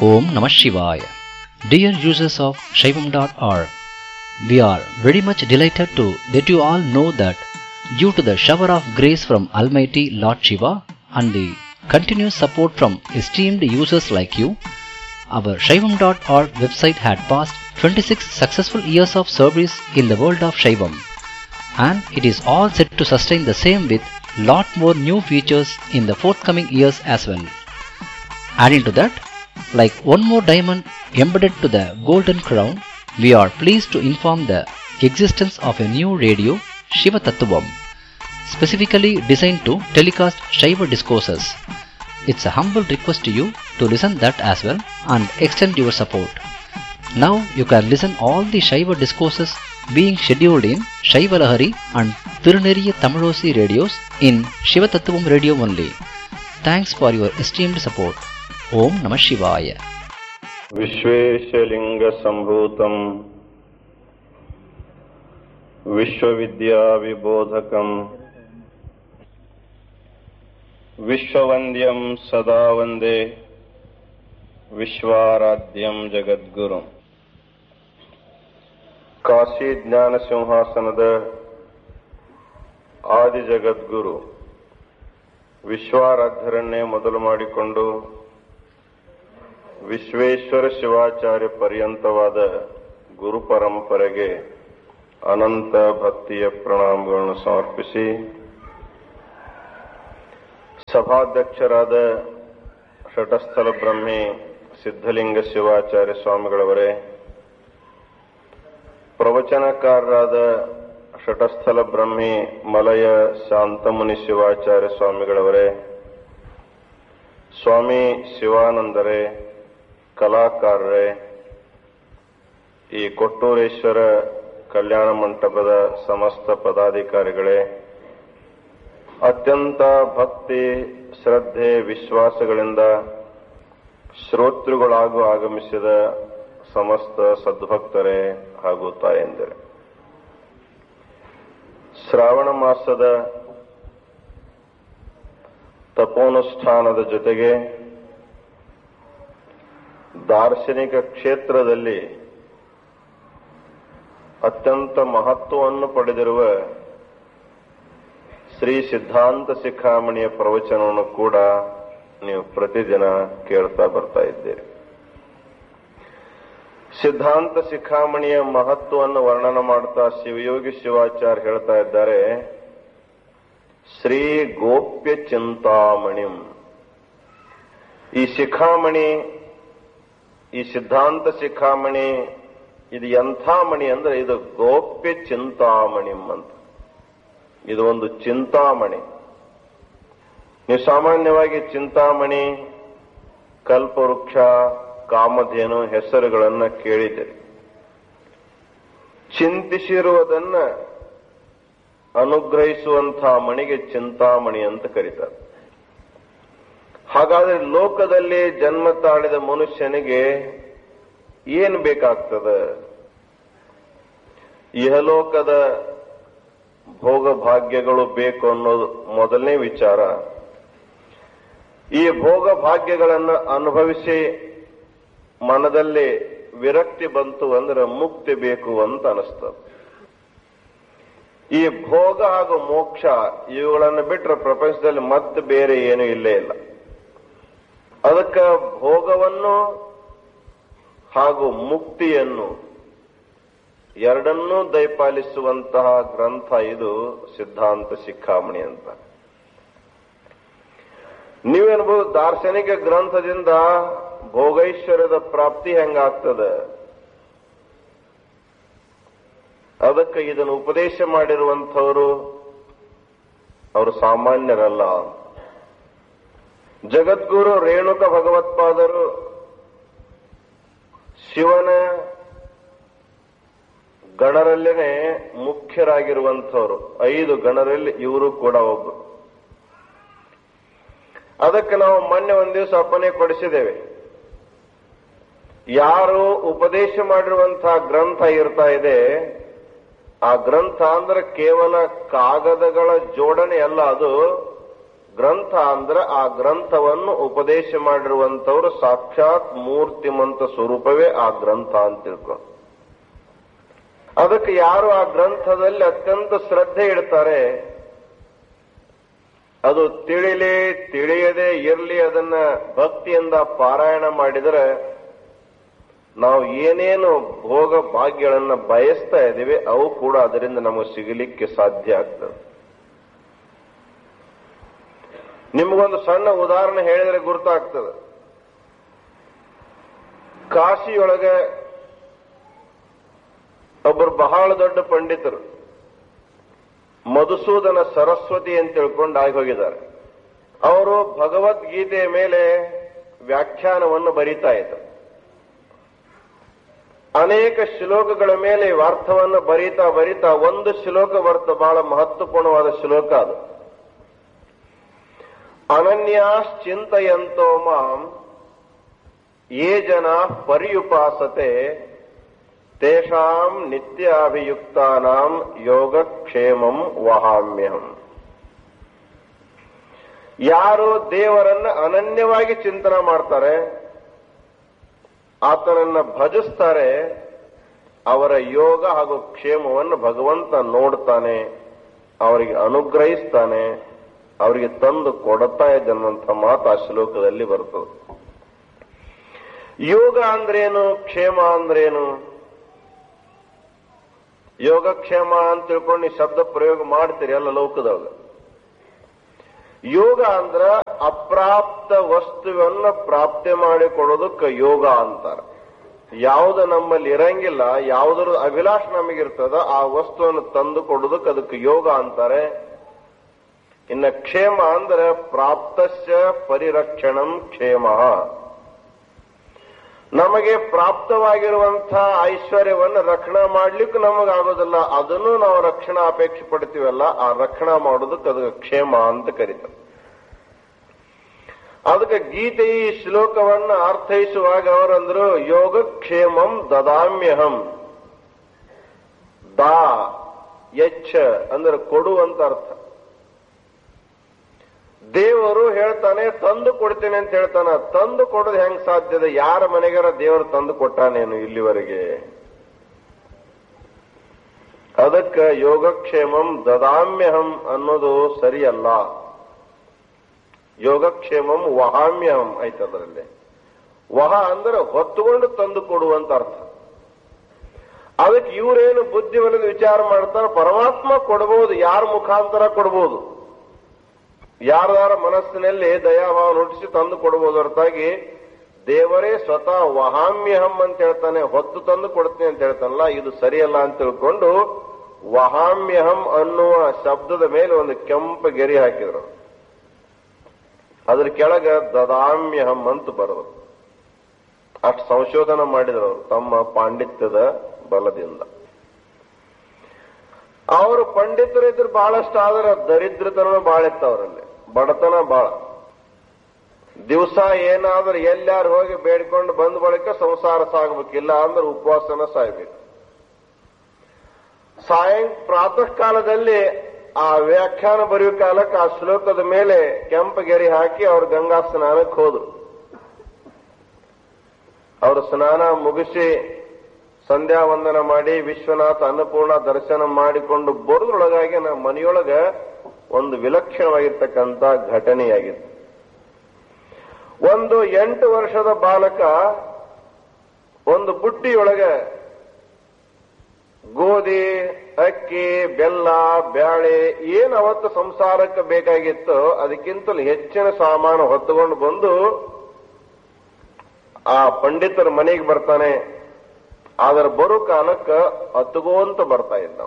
Om Namah Shivaya. Dear users of Shaivam.org, we are very much delighted to let you all know that due to the shower of grace from Almighty Lord Shiva and the continuous support from esteemed users like you, our Shaivam.org website had passed 26 successful years of service in the world of Shaivam and it is all set to sustain the same with lot more new features in the forthcoming years as well. Adding to that, like one more diamond embedded to the golden crown, we are pleased to inform the existence of a new radio, Shiva Tattvam, specifically designed to telecast Shiva discourses. It's a humble request to you to listen that as well and extend your support. Now you can listen all the Shiva discourses being scheduled in Shiva Lahari and Tiruneriya Tamilosi radios in Shiva Tattvam radio only. Thanks for your esteemed support. Om Namah Shivaya. विश्वेशलिङ्गसम्भूतम् विश्वविद्याविबोधकम् विश्ववन्द्यं सदा वन्दे ವಿಶ್ವಾರಾಧ್ಯಂ ಜಗದ್ಗುರು ಕಾಶಿ ಜ್ಞಾನ ಸಿಂಹಾಸನದ ಆದಿ ಜಗದ್ಗುರು ವಿಶ್ವಾರಾಧ್ಯರನ್ನೇ ಮೊದಲು ಮಾಡಿಕೊಂಡು ವಿಶ್ವೇಶ್ವರ ಶಿವಾಚಾರ್ಯ ಪರ್ಯಂತವಾದ ಗುರು ಪರಂಪರೆಗೆ ಅನಂತ ಭಕ್ತಿಯ ಪ್ರಣಾಮಗಳನ್ನು ಸಮರ್ಪಿಸಿ ಸಭಾಧ್ಯಕ್ಷರಾದ ಶಟಸ್ಥಲ ಬ್ರಹ್ಮಿ ಸಿದ್ಧಲಿಂಗ ಶಿವಾಚಾರ್ಯ ಸ್ವಾಮಿಗಳವರೇ ಪ್ರವಚನಕಾರರಾದ ಶಟಸ್ಥಲ ಬ್ರಹ್ಮಿ ಮಲಯ ಶಾಂತಮುನಿ ಶಿವಾಚಾರ್ಯ ಸ್ವಾಮಿಗಳವರೇ ಸ್ವಾಮಿ ಶಿವಾನಂದರೇ ಕಲಾಕಾರರೇ ಈ ಕೊಟ್ಟೂರೇಶ್ವರ ಕಲ್ಯಾಣ ಮಂಟಪದ ಸಮಸ್ತ ಪದಾಧಿಕಾರಿಗಳೇ ಅತ್ಯಂತ ಭಕ್ತಿ ಶ್ರದ್ಧೆ ವಿಶ್ವಾಸಗಳಿಂದ ಶ್ರೋತೃಗಳಾಗೂ ಆಗಮಿಸಿದ ಸಮಸ್ತ ಸದ್ಭಕ್ತರೇ ಹಾಗೂ ತಾಯಂದಿರೇ ಶ್ರಾವಣ ಮಾಸದ ತಪೋನುಷ್ಠಾನದ ಜೊತೆಗೆ ದಾರ್ಶನಿಕ ಕ್ಷೇತ್ರದಲ್ಲಿ ಅತ್ಯಂತ ಮಹತ್ವವನ್ನು ಪಡೆದಿರುವ ಶ್ರೀ ಸಿದ್ಧಾಂತ ಶಿಖಾಮಣಿಯ ಪ್ರವಚನವನ್ನು ಕೂಡ ನೀವು ಪ್ರತಿದಿನ ಕೇಳ್ತಾ ಬರ್ತಾ ಇದ್ದೀರಿ ಸಿದ್ಧಾಂತ ಶಿಖಾಮಣಿಯ ಮಹತ್ವವನ್ನು ವರ್ಣನ ಮಾಡ್ತಾ ಶಿವಯೋಗಿ ಶಿವಾಚಾರ್ಯ ಹೇಳ್ತಾ ಇದ್ದಾರೆ ಶ್ರೀ ಗೋಪ್ಯ ಚಿಂತಾಮಣಿಂ ಈ ಶಿಖಾಮಣಿ ಈ ಸಿದ್ಧಾಂತ ಶಿಖಾಮಣಿ ಇದು ಎಂಥ ಮಣಿ ಅಂದ್ರೆ ಇದು ಗೋಪ್ಯ ಚಿಂತಾಮಣಿಂ ಅಂತ ಇದು ಒಂದು ಚಿಂತಾಮಣಿ ನೀವು ಸಾಮಾನ್ಯವಾಗಿ ಚಿಂತಾಮಣಿ ಕಲ್ಪವೃಕ್ಷ ಕಾಮಧೇನು ಹೆಸರುಗಳನ್ನ ಕೇಳಿದ್ದೀರಿ ಚಿಂತಿಸಿರುವುದನ್ನ ಅನುಗ್ರಹಿಸುವಂತಹ ಮಣಿಗೆ ಚಿಂತಾಮಣಿ ಅಂತ ಕರೀತಾರೆ ಹಾಗಾದ್ರೆ ಲೋಕದಲ್ಲಿ ಜನ್ಮ ತಾಳಿದ ಮನುಷ್ಯನಿಗೆ ಏನು ಬೇಕಾಗ್ತದ ಇಹಲೋಕದ ಭೋಗ ಭಾಗ್ಯಗಳು ಬೇಕು ಅನ್ನೋದು ಮೊದಲನೇ ವಿಚಾರ ಈ ಭೋಗ ಭಾಗ್ಯಗಳನ್ನು ಅನುಭವಿಸಿ ಮನದಲ್ಲಿ ವಿರಕ್ತಿ ಬಂತು ಅಂದ್ರೆ ಮುಕ್ತಿ ಬೇಕು ಅಂತ ಅನಿಸ್ತದೆ ಈ ಭೋಗ ಹಾಗೂ ಮೋಕ್ಷ ಇವುಗಳನ್ನು ಬಿಟ್ಟರೆ ಪ್ರಪಂಚದಲ್ಲಿ ಮತ್ತೆ ಬೇರೆ ಏನು ಇಲ್ಲೇ ಇಲ್ಲ ಅದಕ್ಕೆ ಭೋಗವನ್ನು ಹಾಗೂ ಮುಕ್ತಿಯನ್ನು ಎರಡನ್ನೂ ದಯಪಾಲಿಸುವಂತಹ ಗ್ರಂಥ ಇದು ಸಿದ್ಧಾಂತ ಶಿಖಾಮಣಿ ಅಂತ ನೀವೇನ್ಬೋದು ದಾರ್ಶನಿಕ ಗ್ರಂಥದಿಂದ ಭೋಗೈಶ್ವರ್ಯದ ಪ್ರಾಪ್ತಿ ಹೆಂಗಾಗ್ತದೆ ಅದಕ್ಕೆ ಇದನ್ನು ಉಪದೇಶ ಮಾಡಿರುವಂಥವರು ಅವರು ಸಾಮಾನ್ಯರಲ್ಲ ಜಗದ್ಗುರು ರೇಣುಕ ಭಗವತ್ಪಾದರು ಶಿವನ ಗಣರಲ್ಲೇನೆ ಮುಖ್ಯರಾಗಿರುವಂಥವ್ರು ಐದು ಗಣರಲ್ಲಿ ಇವರು ಕೂಡ ಒಬ್ಬರು ಅದಕ್ಕೆ ನಾವು ಮೊನ್ನೆ ಒಂದು ದಿವಸ ಅಪ್ಪನೆ ಕೊಡಿಸಿದ್ದೇವೆ ಯಾರು ಉಪದೇಶ ಮಾಡಿರುವಂತಹ ಗ್ರಂಥ ಇರ್ತಾ ಇದೆ ಆ ಗ್ರಂಥ ಅಂದ್ರೆ ಕೇವಲ ಕಾಗದಗಳ ಜೋಡಣೆ ಅಲ್ಲ ಅದು ಗ್ರಂಥ ಅಂದ್ರೆ ಆ ಗ್ರಂಥವನ್ನು ಉಪದೇಶ ಮಾಡಿರುವಂತವರು ಸಾಕ್ಷಾತ್ ಮೂರ್ತಿಮಂತ ಸ್ವರೂಪವೇ ಆ ಗ್ರಂಥ ಅಂತ ತಿಳ್ಕೊಂಡು ಅದಕ್ಕೆ ಯಾರು ಆ ಗ್ರಂಥದಲ್ಲಿ ಅತ್ಯಂತ ಶ್ರದ್ಧೆ ಇಡ್ತಾರೆ ಅದು ತಿಳಿಲಿ ತಿಳಿಯದೆ ಇರಲಿ ಅದನ್ನ ಭಕ್ತಿಯಿಂದ ಪಾರಾಯಣ ಮಾಡಿದರೆ ನಾವು ಏನೇನು ಭೋಗ ಭಾಗ್ಯಗಳನ್ನ ಬಯಸ್ತಾ ಇದ್ದೀವಿ ಅವು ಕೂಡ ಅದರಿಂದ ನಮಗೆ ಸಿಗಲಿಕ್ಕೆ ಸಾಧ್ಯ ಆಗ್ತದೆ ನಿಮಗೊಂದು ಸಣ್ಣ ಉದಾಹರಣೆ ಹೇಳಿದ್ರೆ ಗುರ್ತಾಗ್ತದೆ ಕಾಶಿಯೊಳಗೆ ಒಬ್ಬರು ಬಹಳ ದೊಡ್ಡ ಪಂಡಿತರು ಮಧುಸೂದನ ಸರಸ್ವತಿ ಅಂತ ತಿಳ್ಕೊಂಡು ಆಗಿ ಹೋಗಿದ್ದಾರೆ ಅವರು ಭಗವದ್ಗೀತೆಯ ಮೇಲೆ ವ್ಯಾಖ್ಯಾನವನ್ನು ಬರೀತಾ ಇದ್ದರು ಅನೇಕ ಶ್ಲೋಕಗಳ ಮೇಲೆ ಅರ್ಥವನ್ನು ಬರೀತಾ ಬರೀತಾ ಒಂದು ಶ್ಲೋಕ ಬರ್ತ ಬಹಳ ಮಹತ್ವಪೂರ್ಣವಾದ ಶ್ಲೋಕ ಅದು ಅನನ್ಯಾಶ್ಚಿಂತಯಂತೋ ಮಾಂ ಯೇ ಜನ ಪರ್ಯುಪಾಸತೆ ತೇಷಾಂ ನಿತ್ಯಾಭಿಯುಕ್ತಾನಾಂ ಯೋಗಕ್ಷೇಮಂ ವಹಾಮ್ಯಹಂ ಯಾರು ದೇವರನ್ನ ಅನನ್ಯವಾಗಿ ಚಿಂತನೆ ಮಾಡ್ತಾರೆ ಆತನನ್ನ ಭಜಿಸ್ತಾರೆ ಅವರ ಯೋಗ ಹಾಗೂ ಕ್ಷೇಮವನ್ನು ಭಗವಂತ ನೋಡ್ತಾನೆ ಅವರಿಗೆ ಅನುಗ್ರಹಿಸ್ತಾನೆ ಅವರಿಗೆ ತಂದು ಕೊಡುತ್ತಾ ಇದ್ದನ್ನುವಂಥ ಮಾತು ಆ ಶ್ಲೋಕದಲ್ಲಿ ಬರ್ತದೆ ಯೋಗ ಅಂದ್ರೇನು ಕ್ಷೇಮ ಅಂದ್ರೇನು ಯೋಗಕ್ಷೇಮ ಅಂತ ತಿಳ್ಕೊಂಡು ನೀವು ಶಬ್ದ ಪ್ರಯೋಗ ಮಾಡ್ತೀರಿ ಎಲ್ಲ ಲೋಕದೊಳಗ ಯೋಗ ಅಂದ್ರ ಅಪ್ರಾಪ್ತ ವಸ್ತುವನ್ನ ಪ್ರಾಪ್ತಿ ಮಾಡಿಕೊಡೋದಕ್ಕೆ ಯೋಗ ಅಂತಾರ ಯಾವುದು ನಮ್ಮಲ್ಲಿ ಇರಂಗಿಲ್ಲ ಯಾವುದರ ಅಭಿಲಾಷ ನಮಗಿರ್ತದ ಆ ವಸ್ತುವನ್ನು ತಂದು ಕೊಡೋದಕ್ಕೆ ಅದಕ್ಕೆ ಯೋಗ ಅಂತಾರೆ ಇನ್ನ ಕ್ಷೇಮ ಅಂದ್ರೆ ಪ್ರಾಪ್ತಸ್ಯ ಪರಿರಕ್ಷಣಂ ಕ್ಷೇಮ ನಮಗೆ ಪ್ರಾಪ್ತವಾಗಿರುವಂತಹ ಐಶ್ವರ್ಯವನ್ನು ರಕ್ಷಣಾ ಮಾಡ್ಲಿಕ್ಕೆ ನಮಗಾಗೋದಿಲ್ಲ ಅದನ್ನು ನಾವು ರಕ್ಷಣಾ ಅಪೇಕ್ಷೆ ಪಡ್ತೀವಲ್ಲ ಆ ರಕ್ಷಣಾ ಮಾಡೋದಕ್ಕೆ ಅದಕ್ಕೆ ಕ್ಷೇಮ ಅಂತ ಕರೀತಾರೆ ಅದಕ್ಕೆ ಗೀತೆ ಈ ಶ್ಲೋಕವನ್ನ ಅರ್ಥೈಸುವಾಗ ಅವರಂದ್ರು ಯೋಗಕ್ಷೇಮಂ ದದಾಮ್ಯಹಂ ದಾ ಯಚ್ಛ ಅಂದ್ರೆ ಕೊಡು ಅಂತ ಅರ್ಥ ದೇವರು ಹೇಳ್ತಾನೆ ತಂದು ಕೊಡ್ತೇನೆ ಅಂತ ಹೇಳ್ತಾನ ತಂದು ಕೊಡೋದು ಹೆಂಗ್ ಸಾಧ್ಯದ ಯಾರ ಮನೆಗಾರ ದೇವರು ತಂದು ಕೊಟ್ಟಾನೇನು ಇಲ್ಲಿವರೆಗೆ ಅದಕ್ಕ ಯೋಗಕ್ಷೇಮಂ ದದಾಮ್ಯಹಂ ಅನ್ನೋದು ಸರಿಯಲ್ಲ ಯೋಗಕ್ಷೇಮಂ ವಹಾಮ್ಯಹಂ ಐತೆ ಅದರಲ್ಲಿ ವಹ ಅಂದ್ರೆ ಹೊತ್ತುಕೊಂಡು ತಂದು ಕೊಡುವಂತ ಅರ್ಥ ಅದಕ್ಕೆ ಇವರೇನು ಬುದ್ಧಿವಲ್ಲದ ವಿಚಾರ ಮಾಡ್ತಾರೆ ಪರಮಾತ್ಮ ಕೊಡಬಹುದು ಯಾರ ಮುಖಾಂತರ ಕೊಡಬಹುದು ಯಾರ್ದಾರ ಮನಸ್ಸಿನಲ್ಲಿ ದಯಾಭಾವ ನುಡಿಸಿ ತಂದು ಕೊಡಬಹುದು ಹೊರತಾಗಿ ದೇವರೇ ಸ್ವತಃ ವಹಾಮ್ಯಹಂ ಅಂತ ಹೇಳ್ತಾನೆ ಹೊತ್ತು ತಂದು ಕೊಡ್ತೀನಿ ಅಂತ ಹೇಳ್ತಾನಲ್ಲ ಇದು ಸರಿಯಲ್ಲ ಅಂತ ತಿಳ್ಕೊಂಡು ವಹಾಮ್ಯಹಂ ಅನ್ನುವ ಶಬ್ದದ ಮೇಲೆ ಒಂದು ಕೆಂಪು ಗೆರೆ ಹಾಕಿದ್ರು ಅದ್ರ ಕೆಳಗ ದದಾಮ್ಯಹಂ ಅಂತ ಬರೋದು ಅಷ್ಟು ಸಂಶೋಧನೆ ಮಾಡಿದ್ರು ಅವರು ತಮ್ಮ ಪಾಂಡಿತ್ಯದ ಬಲದಿಂದ ಅವರು ಪಂಡಿತರಿದ್ರು ಬಹಳಷ್ಟು ಆದ್ರೆ ದರಿದ್ರತನ ಬಹಳ ಇತ್ತು ಅವರಲ್ಲಿ ಬಡತನ ಬಹಳ ದಿವಸ ಏನಾದ್ರೂ ಎಲ್ಲಾರು ಹೋಗಿ ಬೇಡ್ಕೊಂಡು ಬಂದ ಬಳಿಕ ಸಂಸಾರ ಸಾಗಬೇಕಿಲ್ಲ ಅಂದ್ರೆ ಉಪವಾಸನ ಸಾಯ್ಬೇಕು ಸಾಯಂ ಪ್ರಾತಃ ಕಾಲದಲ್ಲಿ ಆ ವ್ಯಾಖ್ಯಾನ ಬರೆಯುವ ಕಾಲಕ್ಕೆ ಆ ಶ್ಲೋಕದ ಮೇಲೆ ಕೆಂಪಗೆರೆ ಹಾಕಿ ಅವರು ಗಂಗಾ ಸ್ನಾನಕ್ಕೆ ಹೋದ್ರು ಅವರು ಸ್ನಾನ ಮುಗಿಸಿ ಸಂಧ್ಯಾ ವಂದನ ಮಾಡಿ ವಿಶ್ವನಾಥ ಅನ್ನಪೂರ್ಣ ದರ್ಶನ ಮಾಡಿಕೊಂಡು ಬರೋದ್ರೊಳಗಾಗಿ ನಮ್ಮ ಮನೆಯೊಳಗ ಒಂದು ವಿಲಕ್ಷಣವಾಗಿರ್ತಕ್ಕಂಥ ಘಟನೆಯಾಗಿತ್ತು ಒಂದು ಎಂಟು ವರ್ಷದ ಬಾಲಕ ಒಂದು ಬುಟ್ಟಿಯೊಳಗೆ ಗೋಧಿ ಅಕ್ಕಿ ಬೆಲ್ಲ ಬ್ಯಾಳೆ ಏನು ಅವತ್ತು ಸಂಸಾರಕ್ಕೆ ಬೇಕಾಗಿತ್ತು ಅದಕ್ಕಿಂತಲೂ ಹೆಚ್ಚಿನ ಸಾಮಾನು ಹೊತ್ತುಕೊಂಡು ಬಂದು ಆ ಪಂಡಿತರ ಮನೆಗೆ ಬರ್ತಾನೆ ಆದ್ರೆ ಬರೋ ಕಾಲಕ್ಕ ಅತ್ತುಗೋಂತ ಬರ್ತಾ ಇದ್ದವ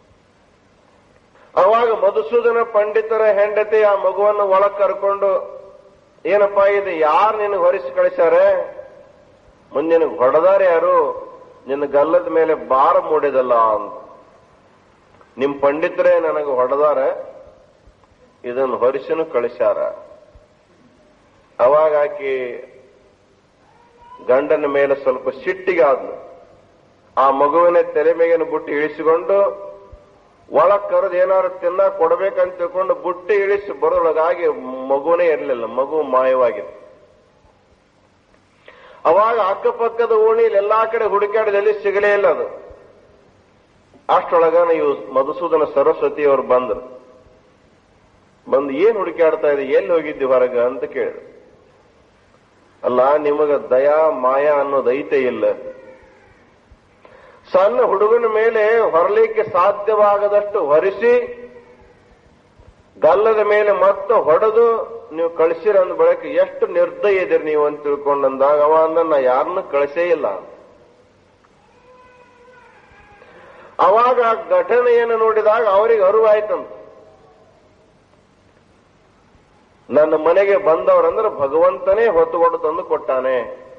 ಅವಾಗ ಮಧುಸೂದನ ಪಂಡಿತರ ಹೆಂಡತಿ ಆ ಮಗುವನ್ನು ಒಳಗ್ ಕರ್ಕೊಂಡು ಏನಪ್ಪಾ ಇದು ಯಾರು ನಿನಗೆ ಹೊರಿಸಿ ಕಳಿಸ್ಯಾರೆ ಮುಂದೆ ನಿನಗೆ ಹೊಡೆದಾರ ಯಾರು ನಿನ್ನ ಗಲ್ಲದ ಮೇಲೆ ಭಾರ ಮೂಡಿದಲ್ಲ ಅಂತ ನಿಮ್ ಪಂಡಿತರೇ ನನಗೆ ಹೊಡೆದಾರ ಇದನ್ನು ಹೊರಿಸಿನೂ ಕಳಿಸ್ಯಾರ ಅವಾಗ ಆಕಿ ಗಂಡನ ಮೇಲೆ ಸ್ವಲ್ಪ ಸಿಟ್ಟಿಗಾದ್ಲು ಆ ಮಗುವಿನ ತಲೆ ಮೇಗಿನ ಬುಟ್ಟಿ ಇಳಿಸಿಕೊಂಡು ಒಳಗ್ ಕರೆದು ಏನಾದ್ರು ತಿನ್ನ ಕೊಡ್ಬೇಕಂತ ತಿಳ್ಕೊಂಡು ಬುಟ್ಟಿ ಇಳಿಸಿ ಬರೋಳಗಾಗಿ ಮಗುನೇ ಇರಲಿಲ್ಲ ಮಗು ಮಾಯವಾಗಿತ್ತು ಅವಾಗ ಅಕ್ಕಪಕ್ಕದ ಓಣಿಲಿ ಎಲ್ಲಾ ಕಡೆ ಹುಡುಕಾಡಿದ ಎಲ್ಲಿ ಸಿಗಲೇ ಇಲ್ಲ ಅದು ಅಷ್ಟೊಳಗ ನೀವು ಮಧುಸೂದನ ಸರಸ್ವತಿ ಅವರು ಬಂದ್ರು ಬಂದು ಏನ್ ಹುಡುಕಾಡ್ತಾ ಇದೆ ಎಲ್ಲಿ ಹೋಗಿದ್ದಿ ಹೊರಗ ಅಂತ ಕೇಳಿದ್ರು ಅಲ್ಲ ನಿಮಗ ದಯಾ ಮಾಯಾ ಅನ್ನೋದು ಐತೆ ಇಲ್ಲ ಸಣ್ಣ ಹುಡುಗನ ಮೇಲೆ ಹೊರಲಿಕ್ಕೆ ಸಾಧ್ಯವಾಗದಷ್ಟು ಹೊರಿಸಿ ಗಲ್ಲದ ಮೇಲೆ ಮತ್ತೆ ಹೊಡೆದು ನೀವು ಕಳಿಸಿರ ಅಂದ ಬಳಿಕ ಎಷ್ಟು ನಿರ್ದಯ ಇದಿರಿ ನೀವು ಅಂತ ತಿಳ್ಕೊಂಡಂದಾಗ ಅವ ಅಂದ ನಾ ಯಾರನ್ನ ಕಳಿಸೇ ಇಲ್ಲ ಅವಾಗ ಆ ಘಟನೆಯನ್ನು ನೋಡಿದಾಗ ಅವರಿಗೆ ಅರಿವಾಯ್ತಂತ ನನ್ನ ಮನೆಗೆ ಬಂದವರಂದ್ರೆ ಭಗವಂತನೇ ಹೊತ್ತುಕೊಂಡು ತಂದು ಕೊಟ್ಟಾನೆ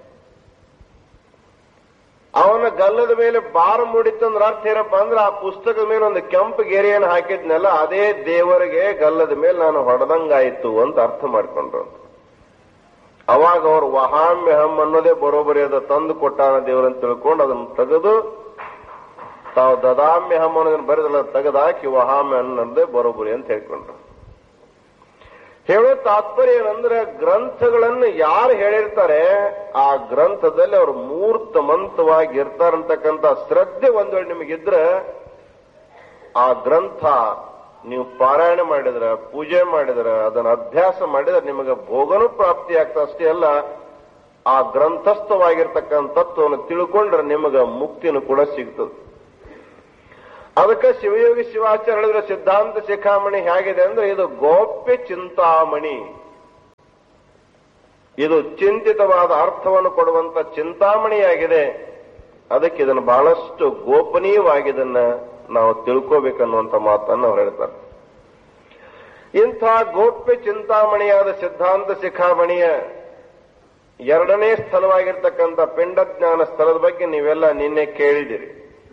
ಅವನ ಗಲ್ಲದ ಮೇಲೆ ಬಾರ ಮೂಡಿತ್ತಂದ್ರ ಅರ್ಥ ಏನಪ್ಪ ಅಂದ್ರೆ ಆ ಪುಸ್ತಕದ ಮೇಲೆ ಒಂದು ಕೆಂಪು ಗೆರೆಯನ್ನು ಹಾಕಿದ್ನಲ್ಲ ಅದೇ ದೇವರಿಗೆ ಗಲ್ಲದ ಮೇಲೆ ನಾನು ಹೊಡೆದಂಗಾಯ್ತು ಅಂತ ಅರ್ಥ ಮಾಡ್ಕೊಂಡ್ರು ಅಂತ ಅವಾಗ ಅವ್ರು ವಹಾಮ್ಯಹಂ ಅನ್ನೋದೇ ಬರೋಬರಿ ಅದ ತಂದು ಕೊಟ್ಟಾನ ದೇವರಂತ ತಿಳ್ಕೊಂಡು ಅದನ್ನು ತೆಗೆದು ತಾವು ದದಾಮ್ಯಹಂ ಅನ್ನೋದನ್ನ ಬರೆದಲ್ಲ ತೆಗೆದಾಕಿ ವಹಾಮ್ಯ ಅನ್ನೋದೇ ಬರೋಬರಿ ಅಂತ ಹೇಳ್ಕೊಂಡ್ರು ಹೇಳೋ ತಾತ್ಪರ್ಯ ಏನಂದ್ರೆ ಗ್ರಂಥಗಳನ್ನು ಯಾರು ಹೇಳಿರ್ತಾರೆ ಆ ಗ್ರಂಥದಲ್ಲಿ ಅವರು ಮೂರ್ತಮಂತವಾಗಿ ಇರ್ತಾರಂತಕ್ಕಂಥ ಶ್ರದ್ಧೆ ಒಂದ್ ವೇಳೆ ನಿಮಗಿದ್ರೆ ಆ ಗ್ರಂಥ ನೀವು ಪಾರಾಯಣ ಮಾಡಿದ್ರ ಪೂಜೆ ಮಾಡಿದ್ರ ಅದನ್ನ ಅಭ್ಯಾಸ ಮಾಡಿದ್ರೆ ನಿಮಗೆ ಭೋಗನೂ ಪ್ರಾಪ್ತಿ ಆಗ್ತಾ ಅಷ್ಟೇ ಅಲ್ಲ ಆ ಗ್ರಂಥಸ್ಥವಾಗಿರ್ತಕ್ಕಂಥ ತತ್ವವನ್ನು ತಿಳ್ಕೊಂಡ್ರೆ ನಿಮಗೆ ಮುಕ್ತಿನೂ ಕೂಡ ಸಿಗ್ತದೆ ಅದಕ್ಕೆ ಶಿವಯೋಗಿ ಶಿವಾಚಾರ್ಯ ಹೇಳಿದ್ರೆ ಸಿದ್ಧಾಂತ ಶಿಖಾಮಣಿ ಹೇಗಿದೆ ಅಂದ್ರೆ ಇದು ಗೋಪ್ಯ ಚಿಂತಾಮಣಿ ಇದು ಚಿಂತಿತವಾದ ಅರ್ಥವನ್ನು ಕೊಡುವಂತ ಚಿಂತಾಮಣಿಯಾಗಿದೆ ಅದಕ್ಕೆ ಇದನ್ನು ಬಹಳಷ್ಟು ಗೋಪನೀಯವಾಗಿ ಇದನ್ನ ನಾವು ತಿಳ್ಕೋಬೇಕನ್ನುವಂತ ಮಾತನ್ನು ಅವ್ರು ಹೇಳ್ತಾರೆ ಇಂಥ ಗೋಪ್ಯ ಚಿಂತಾಮಣಿಯಾದ ಸಿದ್ಧಾಂತ ಶಿಖಾಮಣಿಯ ಎರಡನೇ ಸ್ಥಳವಾಗಿರ್ತಕ್ಕಂಥ ಪಿಂಡಜ್ಞಾನ ಸ್ಥಳದ ಬಗ್ಗೆ ನೀವೆಲ್ಲ ನಿನ್ನೆ ಕೇಳಿದಿರಿ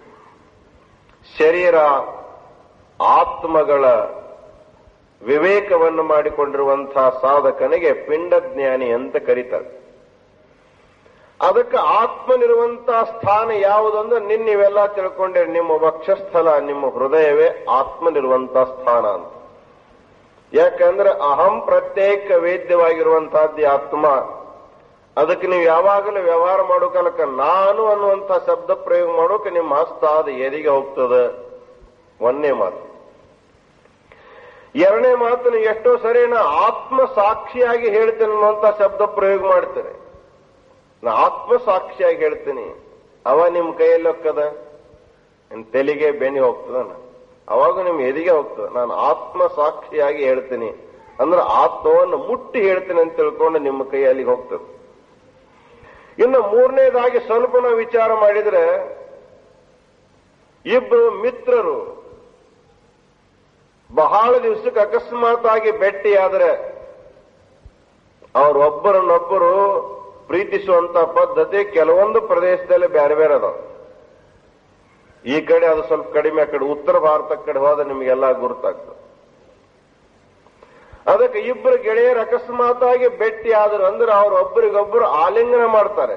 ಶರೀರ ಆತ್ಮಗಳ ವಿವೇಕವನ್ನು ಮಾಡಿಕೊಂಡಿರುವಂತಹ ಸಾಧಕನಿಗೆ ಪಿಂಡಜ್ಞಾನಿ ಅಂತ ಕರೀತಾರೆ ಅದಕ್ಕೆ ಆತ್ಮನಿರುವಂತಹ ಸ್ಥಾನ ಯಾವುದಂದ್ರೆ ನಿನ್ನ ನೀವೆಲ್ಲ ತಿಳ್ಕೊಂಡ್ರೆ ನಿಮ್ಮ ವಕ್ಷಸ್ಥಲ ನಿಮ್ಮ ಹೃದಯವೇ ಆತ್ಮನಿರುವಂತಹ ಸ್ಥಾನ ಅಂತ ಯಾಕಂದ್ರೆ ಅಹಂ ಪ್ರತ್ಯೇಕ ವೇದ್ಯವಾಗಿರುವಂತಹದ್ದು ಆತ್ಮ ಅದಕ್ಕೆ ನೀವು ಯಾವಾಗಲೂ ವ್ಯವಹಾರ ಮಾಡೋ ಕಾಲಕ್ಕೆ ನಾನು ಅನ್ನುವಂಥ ಶಬ್ದ ಪ್ರಯೋಗ ಮಾಡೋಕೆ ನಿಮ್ಮ ಹಸ್ತ ಅದು ಎದಿಗೆ ಹೋಗ್ತದೆ ಒಂದನೇ ಮಾತು ಎರಡನೇ ಮಾತು ನೀವು ಎಷ್ಟೋ ಸರಿ ನಾ ಆತ್ಮ ಸಾಕ್ಷಿಯಾಗಿ ಹೇಳ್ತೇನೆ ಅನ್ನುವಂಥ ಶಬ್ದ ಪ್ರಯೋಗ ಮಾಡ್ತೇನೆ ನಾ ಆತ್ಮ ಸಾಕ್ಷಿಯಾಗಿ ಹೇಳ್ತೀನಿ ಅವ ನಿಮ್ ಕೈಯಲ್ಲಿ ಹೋಗ್ತದ ನಿಮ್ ತೆಲಿಗೆ ಬೆನಿ ಹೋಗ್ತದ ಅವಾಗ ನಿಮ್ ಎದಿಗೆ ಹೋಗ್ತದೆ ನಾನು ಆತ್ಮ ಸಾಕ್ಷಿಯಾಗಿ ಹೇಳ್ತೀನಿ ಅಂದ್ರೆ ಆತ್ಮವನ್ನು ಮುಟ್ಟಿ ಹೇಳ್ತೀನಿ ಅಂತ ತಿಳ್ಕೊಂಡು ನಿಮ್ಮ ಕೈ ಅಲ್ಲಿಗೆ ಹೋಗ್ತದೆ ಇನ್ನು ಮೂರನೇದಾಗಿ ಸ್ವಲ್ಪ ನಾವು ವಿಚಾರ ಮಾಡಿದ್ರೆ ಇಬ್ಬರು ಮಿತ್ರರು ಬಹಳ ದಿವಸಕ್ಕೆ ಅಕಸ್ಮಾತ್ ಆಗಿ ಭೇಟಿಯಾದ್ರೆ ಅವರೊಬ್ಬರನ್ನೊಬ್ಬರು ಪ್ರೀತಿಸುವಂತ ಪದ್ಧತಿ ಕೆಲವೊಂದು ಪ್ರದೇಶದಲ್ಲಿ ಬೇರೆ ಬೇರೆ ಅದಾವ ಈ ಕಡೆ ಅದು ಸ್ವಲ್ಪ ಕಡಿಮೆ ಆ ಕಡೆ ಉತ್ತರ ಭಾರತ ಕಡೆ ಹೋದ ನಿಮಗೆಲ್ಲ ಗುರುತಾಗ್ತದೆ ಅದಕ್ಕೆ ಇಬ್ಬರು ಗೆಳೆಯರು ಅಕಸ್ಮಾತ್ ಆಗಿ ಭೇಟಿ ಆದ್ರು ಅಂದ್ರೆ ಅವ್ರು ಒಬ್ಬರಿಗೊಬ್ಬರು ಆಲಿಂಗನ ಮಾಡ್ತಾರೆ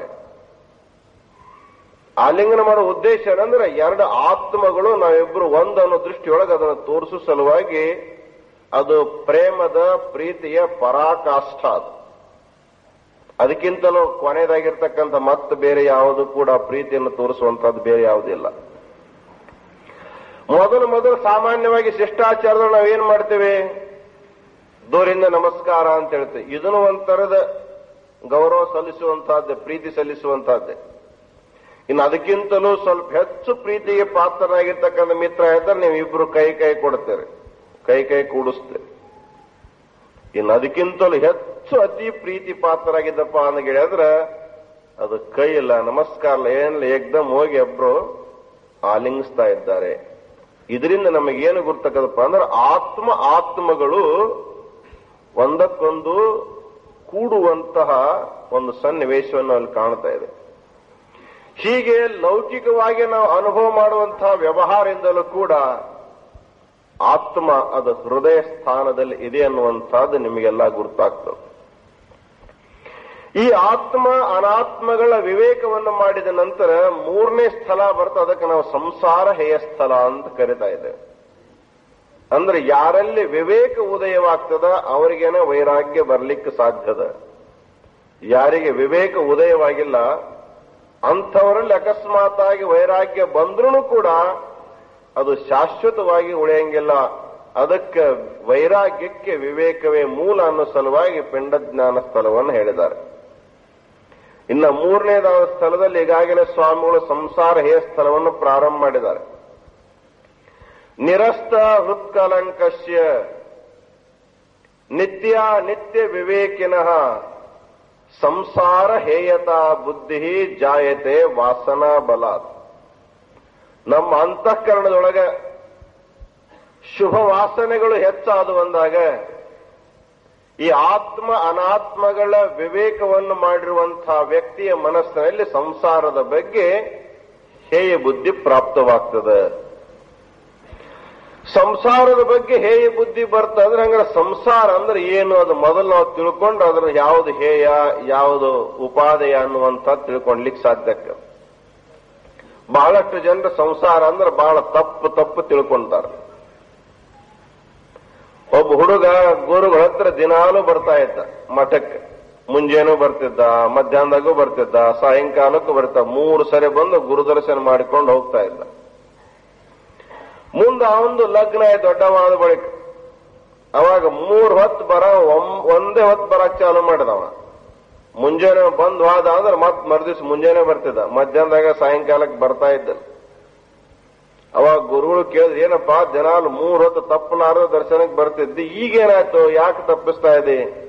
ಆಲಿಂಗನ ಮಾಡೋ ಉದ್ದೇಶ ಏನಂದ್ರೆ ಎರಡು ಆತ್ಮಗಳು ನಾವಿಬ್ರು ಒಂದು ಅನ್ನೋ ದೃಷ್ಟಿಯೊಳಗೆ ಅದನ್ನು ತೋರಿಸೋ ಸಲುವಾಗಿ ಅದು ಪ್ರೇಮದ ಪ್ರೀತಿಯ ಪರಾಕಾಷ್ಠ ಅದು ಅದಕ್ಕಿಂತಲೂ ಕೊನೆಯದಾಗಿರ್ತಕ್ಕಂಥ ಮತ್ತೆ ಬೇರೆ ಯಾವುದು ಕೂಡ ಪ್ರೀತಿಯನ್ನು ತೋರಿಸುವಂತದ್ದು ಬೇರೆ ಯಾವುದಿಲ್ಲ ಮೊದಲು ಮೊದಲು ಸಾಮಾನ್ಯವಾಗಿ ಶಿಷ್ಟಾಚಾರದಲ್ಲಿ ನಾವೇನ್ ಮಾಡ್ತೇವೆ ದೂರಿಂದ ನಮಸ್ಕಾರ ಅಂತ ಹೇಳ್ತೇವೆ ಇದನ್ನು ಒಂಥರದ ಗೌರವ ಸಲ್ಲಿಸುವಂತಹದ್ದೇ ಪ್ರೀತಿ ಸಲ್ಲಿಸುವಂತಹದ್ದೇ ಇನ್ನು ಅದಕ್ಕಿಂತಲೂ ಸ್ವಲ್ಪ ಹೆಚ್ಚು ಪ್ರೀತಿಗೆ ಪಾತ್ರನಾಗಿರ್ತಕ್ಕಂಥ ಮಿತ್ರ ಇದ್ದರೆ ನೀವು ಇಬ್ರು ಕೈ ಕೈ ಕೊಡ್ತೀರಿ ಕೈ ಕೈ ಕೂಡಿಸ್ತೀರಿ ಇನ್ನು ಅದಕ್ಕಿಂತಲೂ ಹೆಚ್ಚು ಅತಿ ಪ್ರೀತಿ ಪಾತ್ರರಾಗಿದ್ದಪ್ಪ ಅಂತ ಹೇಳಿದ್ರೆ ಅದು ಕೈ ಇಲ್ಲ ನಮಸ್ಕಾರ ಇಲ್ಲ ಏನಿಲ್ಲ ಏಕ್ದಮ್ ಹೋಗಿ ಒಬ್ರು ಆಲಿಂಗಿಸ್ತಾ ಇದ್ದಾರೆ ಇದರಿಂದ ನಮಗೇನು ಗುರ್ತಕ್ಕದಪ್ಪ ಅಂದ್ರೆ ಆತ್ಮ ಆತ್ಮಗಳು ಒಂದಕ್ಕೊಂದು ಕೂಡುವಂತಹ ಒಂದು ಸನ್ನಿವೇಶವನ್ನು ಅಲ್ಲಿ ಕಾಣ್ತಾ ಇದೆ ಹೀಗೆ ಲೌಕಿಕವಾಗಿ ನಾವು ಅನುಭವ ಮಾಡುವಂತಹ ವ್ಯವಹಾರದಿಂದಲೂ ಕೂಡ ಆತ್ಮ ಅದು ಹೃದಯ ಸ್ಥಾನದಲ್ಲಿ ಇದೆ ಅನ್ನುವಂಥದ್ದು ನಿಮಗೆಲ್ಲ ಗುರ್ತಾಗ್ತದೆ ಈ ಆತ್ಮ ಅನಾತ್ಮಗಳ ವಿವೇಕವನ್ನು ಮಾಡಿದ ನಂತರ ಮೂರನೇ ಸ್ಥಳ ಬರ್ತದೆ ಅದಕ್ಕೆ ನಾವು ಸಂಸಾರ ಹೇಯ ಸ್ಥಳ ಅಂತ ಕರಿತಾ ಇದ್ದೇವೆ ಅಂದ್ರೆ ಯಾರಲ್ಲಿ ವಿವೇಕ ಉದಯವಾಗ್ತದ ಅವರಿಗೇನೆ ವೈರಾಗ್ಯ ಬರ್ಲಿಕ್ಕೆ ಸಾಧ್ಯದ ಯಾರಿಗೆ ವಿವೇಕ ಉದಯವಾಗಿಲ್ಲ ಅಂಥವರಲ್ಲಿ ಅಕಸ್ಮಾತ್ ಆಗಿ ವೈರಾಗ್ಯ ಬಂದ್ರೂ ಕೂಡ ಅದು ಶಾಶ್ವತವಾಗಿ ಉಳಿಯಂಗಿಲ್ಲ ಅದಕ್ಕೆ ವೈರಾಗ್ಯಕ್ಕೆ ವಿವೇಕವೇ ಮೂಲ ಅನ್ನೋ ಸಲುವಾಗಿ ಪಿಂಡಜ್ಞಾನ ಸ್ಥಳವನ್ನು ಹೇಳಿದ್ದಾರೆ ಇನ್ನ ಮೂರನೇದಾದ ಸ್ಥಳದಲ್ಲಿ ಈಗಾಗಲೇ ಸ್ವಾಮಿಗಳು ಸಂಸಾರ ಹೇ ಸ್ಥಳವನ್ನು ಪ್ರಾರಂಭ ಮಾಡಿದ್ದಾರೆ ನಿರಸ್ತ ಹೃತ್ಕಲಂಕಸ್ಯ ನಿತ್ಯ ನಿತ್ಯ ವಿವೇಕಿನಃ ಸಂಸಾರ ಹೇಯತಾ ಬುದ್ಧಿ ಜಾಯತೆ ವಾಸನಾ ಬಲಾತ್ ನಮ್ಮ ಅಂತಃಕರಣದೊಳಗ ಶುಭ ವಾಸನೆಗಳು ಹೆಚ್ಚಾದು ಬಂದಾಗ ಈ ಆತ್ಮ ಅನಾತ್ಮಗಳ ವಿವೇಕವನ್ನು ಮಾಡಿರುವಂತಹ ವ್ಯಕ್ತಿಯ ಮನಸ್ಸಿನಲ್ಲಿ ಸಂಸಾರದ ಬಗ್ಗೆ ಹೇಯ ಬುದ್ಧಿ ಪ್ರಾಪ್ತವಾಗ್ತದೆ ಸಂಸಾರದ ಬಗ್ಗೆ ಹೇಯ ಬುದ್ಧಿ ಬರ್ತಂದ್ರೆ ಹಂಗಾರೆ ಸಂಸಾರ ಅಂದ್ರೆ ಏನು ಅದು ಮೊದಲು ನಾವು ತಿಳ್ಕೊಂಡು ಅದ್ರ ಯಾವುದು ಹೇಯ ಯಾವುದು ಉಪಾದೇಯ ಅನ್ನುವಂತ ತಿಳ್ಕೊಳ್ಲಿಕ್ಕೆ ಸಾಧ್ಯ ಆಗ್ತದೆ. ಬಹಳಷ್ಟು ಜನರು ಸಂಸಾರ ಅಂದ್ರೆ ಬಹಳ ತಪ್ಪು ತಪ್ಪು ತಿಳ್ಕೊಂತಾರೆ ಒಬ್ಬ ಹುಡುಗ ಗುರುಗಳ ಹತ್ರ ದಿನಾಲೂ ಬರ್ತಾ ಇದ್ದ ಮಠಕ್ಕೆ ಮುಂಜಾನೂ ಬರ್ತಿದ್ದ ಮಧ್ಯಾಹ್ನದಾಗೂ ಬರ್ತಿದ್ದ ಸಾಯಂಕಾಲಕ್ಕೂ ಬರ್ತಿದ್ದ ಮೂರು ಸರಿ ಬಂದು ಗುರುದರ್ಶನ ಮಾಡಿಕೊಂಡು ಹೋಗ್ತಾ ಇದ್ದ ಮುಂದೆ ಅವಂದು ಲಗ್ನ ಆಯ್ತು ದೊಡ್ಡವಾದ ಬಳಿಕ ಅವಾಗ ಮೂರ್ ಹೊತ್ತು ಬರ ಒಮ್- ಒಂದೇ ಹೊತ್ತು ಬರಕ್ ಚಾಲು ಮಾಡಿದವ ಮುಂಜಾನೆ ಬಂದ್ ಹೋದ ಅಂದ್ರೆ ಮತ್ ಮರ್ದಿವ್ಸ ಮುಂಜಾನೆ ಬರ್ತಿದ್ದ ಮಧ್ಯಾಹ್ನದಾಗ ಸಾಯಂಕಾಲಕ್ಕೆ ಬರ್ತಾ ಇದ್ದ ಅವಾಗ ಗುರುಗಳು ಕೇಳಿದ್ರು ಏನಪ್ಪಾ ದಿನಾಲು ಮೂರ್ ಹೊತ್ತು ತಪ್ಪಲಾರ ದರ್ಶನಕ್ಕೆ ಬರ್ತಿದ್ದಿ ಈಗೇನಾಯ್ತು ಯಾಕೆ ತಪ್ಪಿಸ್ತಾ ಇದ್ದಿ